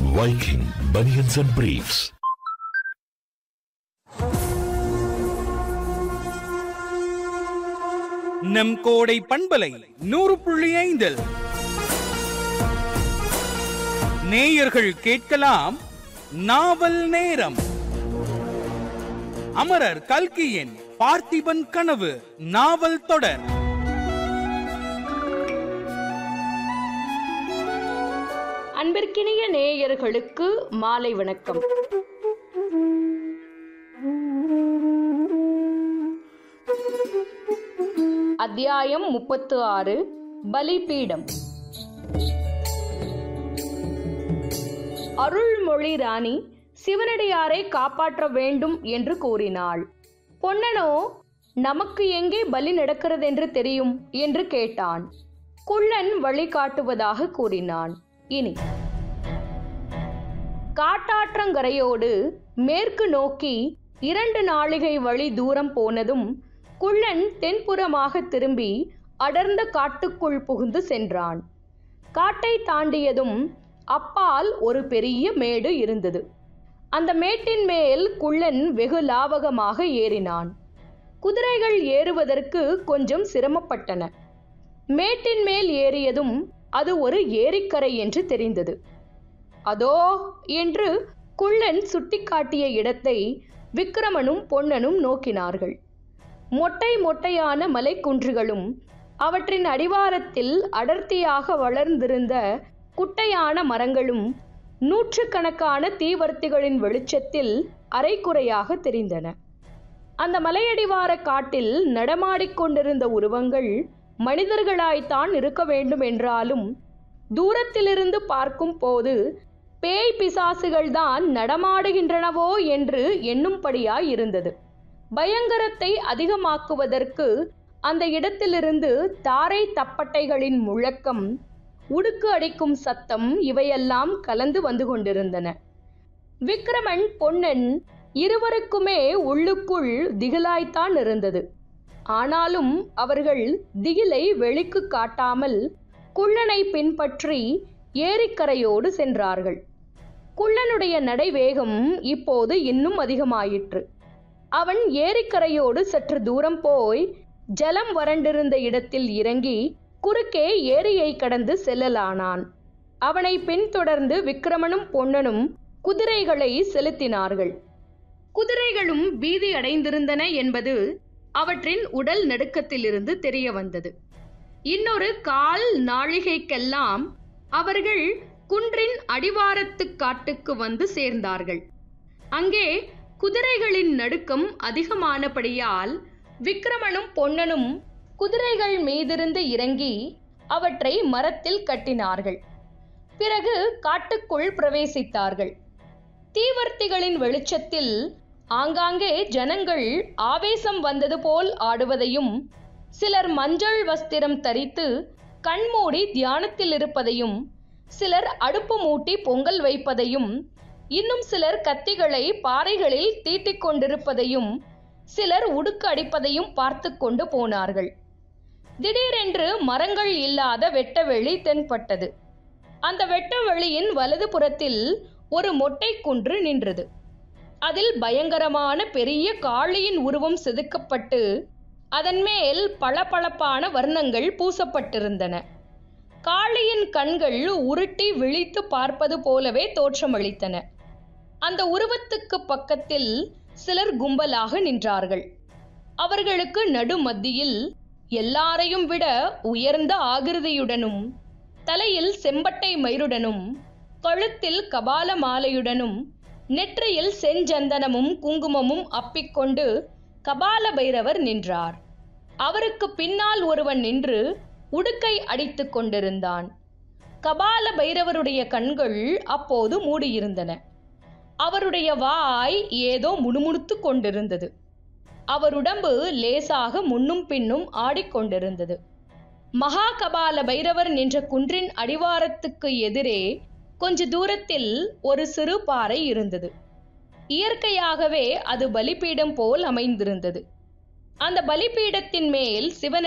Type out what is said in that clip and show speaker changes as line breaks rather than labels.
Viking Bunions and Briefs.
நம் கோடை பண்பலை நூறு புள்ளி ஐந்தில் நேயர்கள் கேட்கலாம் நாவல் நேரம் அமரர் கல்கியின் பார்த்திபன் கனவு நாவல் தொடர்
அன்பிற்கினிய நேயர்களுக்கு மாலை வணக்கம் அத்தியாயம் முப்பத்து ஆறு பலிபீடம் அருள்மொழி ராணி சிவனடியாரை காப்பாற்ற வேண்டும் என்று கூறினாள் பொன்னனோ நமக்கு எங்கே பலி நடக்கிறதென்று தெரியும் என்று கேட்டான் குள்ளன் வழிகாட்டுவதாக கூறினான் இனி காட்டாற்றங்கரையோடு மேற்கு நோக்கி இரண்டு நாளிகை வழி தூரம் போனதும் குள்ளன் தென்புறமாக திரும்பி அடர்ந்த காட்டுக்குள் புகுந்து சென்றான் காட்டை தாண்டியதும் அப்பால் ஒரு பெரிய மேடு இருந்தது அந்த மேட்டின் மேல் குள்ளன் வெகு லாவகமாக ஏறினான் குதிரைகள் ஏறுவதற்கு கொஞ்சம் சிரமப்பட்டன மேட்டின் மேல் ஏறியதும் அது ஒரு ஏரிக்கரை என்று தெரிந்தது அதோ என்று குள்ளன் சுட்டிக்காட்டிய இடத்தை விக்கிரமனும் பொன்னனும் நோக்கினார்கள் மொட்டை மொட்டையான மலைக்குன்றுகளும் அவற்றின் அடிவாரத்தில் அடர்த்தியாக வளர்ந்திருந்த குட்டையான மரங்களும் நூற்றுக்கணக்கான தீவர்த்திகளின் வெளிச்சத்தில் அரைக்குறையாக தெரிந்தன அந்த மலையடிவார காட்டில் நடமாடிக்கொண்டிருந்த உருவங்கள் மனிதர்களாய்த்தான் இருக்க வேண்டும் என்றாலும் தூரத்திலிருந்து பார்க்கும் போது பேய் பிசாசுகள்தான் நடமாடுகின்றனவோ என்று எண்ணும்படியாய் இருந்தது பயங்கரத்தை அதிகமாக்குவதற்கு அந்த இடத்திலிருந்து தாரை தப்பட்டைகளின் முழக்கம் உடுக்கு அடிக்கும் சத்தம் இவையெல்லாம் கலந்து வந்து கொண்டிருந்தன விக்ரமன் பொன்னன் இருவருக்குமே உள்ளுக்குள் திகிலாய்த்தான் இருந்தது ஆனாலும் அவர்கள் திகிலை வெளிக்கு காட்டாமல் குள்ளனை பின்பற்றி ஏரிக்கரையோடு சென்றார்கள் குள்ளனுடைய நடைவேகம் இப்போது இன்னும் அதிகமாயிற்று அவன் ஏரிக்கரையோடு சற்று தூரம் போய் ஜலம் வறண்டிருந்த இடத்தில் இறங்கி குறுக்கே ஏரியை கடந்து செல்லலானான் அவனை பின்தொடர்ந்து விக்கிரமனும் பொன்னனும் குதிரைகளை செலுத்தினார்கள் குதிரைகளும் பீதி அடைந்திருந்தன என்பது அவற்றின் உடல் நடுக்கத்திலிருந்து தெரிய வந்தது இன்னொரு கால் நாழிகைக்கெல்லாம் அவர்கள் குன்றின் அடிவாரத்து காட்டுக்கு வந்து சேர்ந்தார்கள் அங்கே குதிரைகளின் நடுக்கம் அதிகமானபடியால் விக்கிரமனும் பொன்னனும் குதிரைகள் மீதிருந்து இறங்கி அவற்றை மரத்தில் கட்டினார்கள் பிறகு காட்டுக்குள் பிரவேசித்தார்கள் தீவர்த்திகளின் வெளிச்சத்தில் ஆங்காங்கே ஜனங்கள் ஆவேசம் வந்தது போல் ஆடுவதையும் சிலர் மஞ்சள் வஸ்திரம் தரித்து கண்மூடி தியானத்தில் இருப்பதையும் சிலர் அடுப்பு மூட்டி பொங்கல் வைப்பதையும் இன்னும் சிலர் கத்திகளை பாறைகளில் தீட்டிக் கொண்டிருப்பதையும் சிலர் உடுக்கு அடிப்பதையும் பார்த்து கொண்டு போனார்கள் திடீரென்று மரங்கள் இல்லாத வெட்டவெளி தென்பட்டது அந்த வெட்டவெளியின் வலது புறத்தில் ஒரு மொட்டை குன்று நின்றது அதில் பயங்கரமான பெரிய காளியின் உருவம் செதுக்கப்பட்டு அதன் மேல் பளபளப்பான வர்ணங்கள் பூசப்பட்டிருந்தன காளியின் கண்கள் உருட்டி விழித்து பார்ப்பது போலவே தோற்றமளித்தன அந்த உருவத்துக்கு பக்கத்தில் சிலர் கும்பலாக நின்றார்கள் அவர்களுக்கு நடு மத்தியில் எல்லாரையும் விட உயர்ந்த ஆகிருதியுடனும் தலையில் செம்பட்டை மயிருடனும் கழுத்தில் கபால மாலையுடனும் நெற்றியில் செஞ்சந்தனமும் குங்குமமும் அப்பிக்கொண்டு கபால பைரவர் நின்றார் அவருக்கு பின்னால் ஒருவன் நின்று உடுக்கை அடித்துக் கொண்டிருந்தான் கபால பைரவருடைய கண்கள் அப்போது மூடியிருந்தன அவருடைய வாய் ஏதோ முணுமுணுத்து கொண்டிருந்தது அவர் உடம்பு லேசாக முன்னும் பின்னும் ஆடிக்கொண்டிருந்தது மகா கபால பைரவர் நின்ற குன்றின் அடிவாரத்துக்கு எதிரே கொஞ்ச தூரத்தில் ஒரு சிறு பாறை இருந்தது இயற்கையாகவே அது பலிபீடம் போல் அமைந்திருந்தது அந்த பலிபீடத்தின் மேல் சிவன்